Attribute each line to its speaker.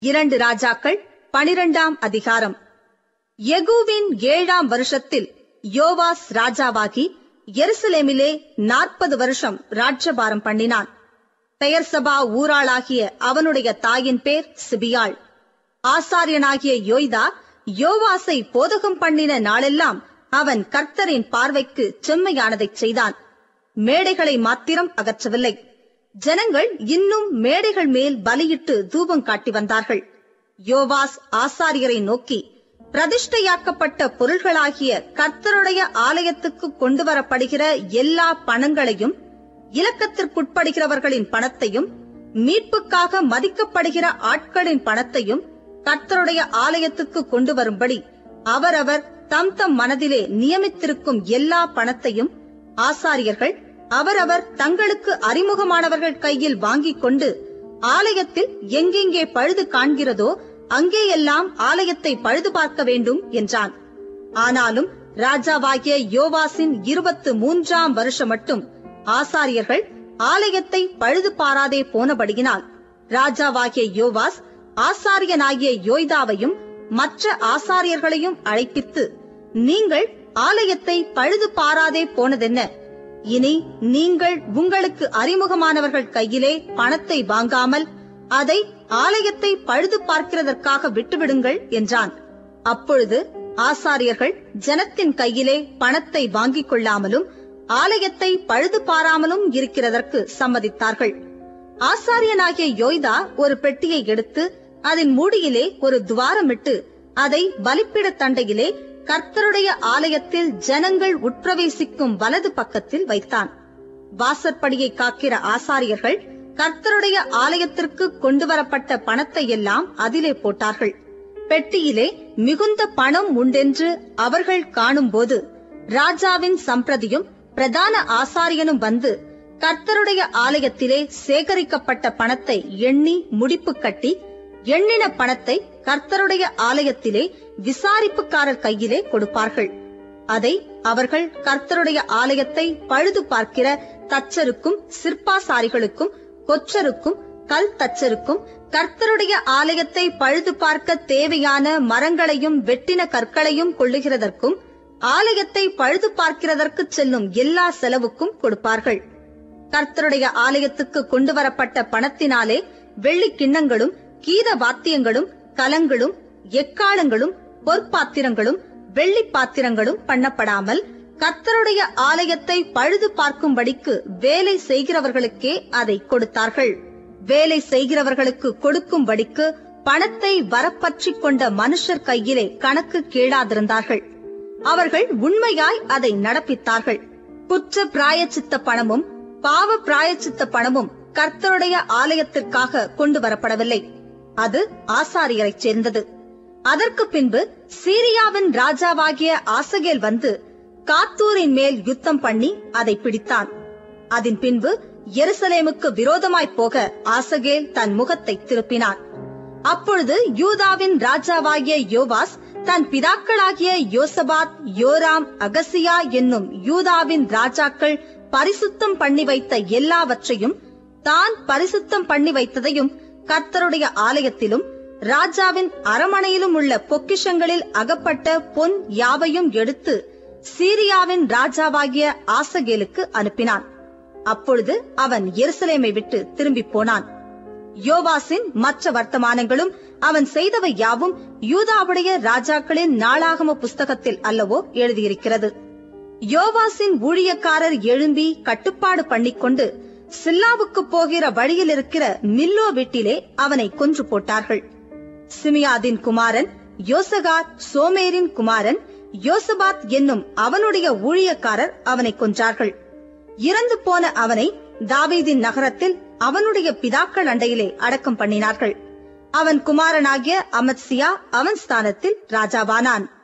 Speaker 1: இரண்டு ராஜாக்கள் பனிரெண்டாம் அதிகாரம் யெகூவின் ஏழாம் வருஷத்தில் யோவாஸ் ராஜாவாகி எருசலேமிலே நாற்பது வருஷம் ராஜ்யபாரம் பண்ணினான் பெயர்சபா ஊராளாகிய அவனுடைய தாயின் பேர் சிபியாள் ஆசாரியனாகிய யோய்தா யோவாசை போதகம் பண்ணின நாளெல்லாம் அவன் கர்த்தரின் பார்வைக்கு செம்மையானதைச் செய்தான் மேடைகளை மாத்திரம் அகற்றவில்லை ஜனங்கள் இன்னும் மேடைகள் மேல் பலியிட்டு தூபம் காட்டி வந்தார்கள் யோவாஸ் ஆசாரியரை நோக்கி பிரதிஷ்டையாக்கப்பட்ட பொருள்களாகிய கர்த்தருடைய ஆலயத்துக்கு கொண்டு வரப்படுகிற எல்லா பணங்களையும் இலக்கத்திற்குட்படுகிறவர்களின் பணத்தையும் மீட்புக்காக மதிக்கப்படுகிற ஆட்களின் பணத்தையும் கர்த்தருடைய ஆலயத்துக்கு கொண்டு வரும்படி அவரவர் தம் தம் மனதிலே நியமித்திருக்கும் எல்லா பணத்தையும் ஆசாரியர்கள் அவரவர் தங்களுக்கு அறிமுகமானவர்கள் கையில் வாங்கிக் கொண்டு ஆலயத்தில் எங்கெங்கே பழுது காண்கிறதோ அங்கேயெல்லாம் ஆலயத்தை பழுது பார்க்க வேண்டும் என்றான் ஆனாலும் ராஜாவாகிய யோவாசின் இருபத்து மூன்றாம் வருஷம் மட்டும் ஆசாரியர்கள் ஆலயத்தை பழுது பாராதே போனபடியினால் ராஜாவாகிய யோவாஸ் ஆசாரியனாகிய யோய்தாவையும் மற்ற ஆசாரியர்களையும் அழைப்பித்து நீங்கள் ஆலயத்தை பழுது பாராதே போனதென்ன இனி நீங்கள் உங்களுக்கு அறிமுகமானவர்கள் கையிலே பணத்தை வாங்காமல் அதை ஆலயத்தை பழுது பார்க்கிறதற்காக விட்டுவிடுங்கள் என்றான் அப்பொழுது ஆசாரியர்கள் ஜனத்தின் கையிலே பணத்தை வாங்கிக் கொள்ளாமலும் ஆலயத்தை பழுது பாராமலும் இருக்கிறதற்கு சம்மதித்தார்கள் ஆசாரியனாகிய யோய்தா ஒரு பெட்டியை எடுத்து அதன் மூடியிலே ஒரு துவாரமிட்டு அதை பலிப்பிட தண்டையிலே கர்த்தருடைய ஆலயத்தில் ஜனங்கள் உட்பிரவேசிக்கும் வலது பக்கத்தில் வைத்தான் வாசற்படியை காக்கிற ஆசாரியர்கள் கர்த்தருடைய ஆலயத்திற்கு கொண்டு வரப்பட்ட பணத்தை எல்லாம் அதிலே போட்டார்கள் பெட்டியிலே மிகுந்த பணம் உண்டென்று அவர்கள் காணும்போது ராஜாவின் சம்பிரதியும் பிரதான ஆசாரியனும் வந்து கர்த்தருடைய ஆலயத்திலே சேகரிக்கப்பட்ட பணத்தை எண்ணி முடிப்பு கட்டி எண்ணின பணத்தை கர்த்தருடைய ஆலயத்திலே விசாரிப்புக்காரர் கையிலே கொடுப்பார்கள் அதை அவர்கள் கர்த்தருடைய ஆலயத்தை பழுது பார்க்கிற தச்சருக்கும் சிற்பாசாரிகளுக்கும் கொச்சருக்கும் கல் தச்சருக்கும் கர்த்தருடைய ஆலயத்தை பழுது பார்க்க தேவையான மரங்களையும் வெட்டின கற்களையும் கொள்ளுகிறதற்கும் ஆலயத்தை பழுது பார்க்கிறதற்கு செல்லும் எல்லா செலவுக்கும் கொடுப்பார்கள் கர்த்தருடைய ஆலயத்துக்கு கொண்டு வரப்பட்ட பணத்தினாலே வெள்ளி கிண்ணங்களும் கீத வாத்தியங்களும் கலங்களும் எக்காலங்களும் பொற்பாத்திரங்களும் வெள்ளி பாத்திரங்களும் பண்ணப்படாமல் கர்த்தருடைய ஆலயத்தை பழுது பார்க்கும்படிக்கு வேலை செய்கிறவர்களுக்கே அதை கொடுத்தார்கள் வேலை செய்கிறவர்களுக்கு கொடுக்கும்படிக்கு பணத்தை வரப்பற்றிக் கொண்ட மனுஷர் கையிலே கணக்கு கேளாதிருந்தார்கள் அவர்கள் உண்மையாய் அதை நடப்பித்தார்கள் குற்ற பிராயச்சித்த பணமும் பாவ பிராயச்சித்த பணமும் கர்த்தருடைய ஆலயத்திற்காக கொண்டு வரப்படவில்லை அது ஆசாரியரைச் சேர்ந்தது அதற்கு பின்பு சீரியாவின் ராஜாவாகிய ஆசகேல் வந்து காத்தூரின் மேல் யுத்தம் பண்ணி அதை பிடித்தான் அதன் பின்பு எருசலேமுக்கு விரோதமாய் போக ஆசகேல் தன் முகத்தை திருப்பினான் அப்பொழுது யூதாவின் ராஜாவாகிய யோவாஸ் தன் பிதாக்களாகிய யோசபாத் யோராம் அகசியா என்னும் யூதாவின் ராஜாக்கள் பரிசுத்தம் பண்ணி வைத்த எல்லாவற்றையும் தான் பரிசுத்தம் பண்ணி வைத்ததையும் கர்த்தருடைய ஆலயத்திலும் ராஜாவின் அரமனையிலும் உள்ள பொக்கிஷங்களில் அகப்பட்ட பொன் யாவையும் எடுத்து சீரியாவின் ராஜாவாகிய ஆசகேலுக்கு அனுப்பினான் அப்பொழுது அவன் எருசலேமை விட்டு திரும்பி போனான் யோவாசின் மற்ற வர்த்தமானங்களும் அவன் செய்தவை யாவும் யூதாவுடைய ராஜாக்களின் நாளாகம புஸ்தகத்தில் அல்லவோ எழுதியிருக்கிறது யோவாசின் ஊழியக்காரர் எழும்பி கட்டுப்பாடு பண்ணிக்கொண்டு சில்லாவுக்கு போகிற வழியில் இருக்கிற மில்லோ வீட்டிலே அவனை கொன்று போட்டார்கள் சிமியாதின் குமாரன் யோசகாத் சோமேரின் குமாரன் யோசபாத் என்னும் அவனுடைய ஊழியக்காரர் அவனை கொன்றார்கள் இறந்து போன அவனை தாவீதின் நகரத்தில் அவனுடைய பிதாக்கள் அண்டையிலே அடக்கம் பண்ணினார்கள் அவன் குமாரனாகிய அமத்சியா அவன் ஸ்தானத்தில் ராஜாவானான்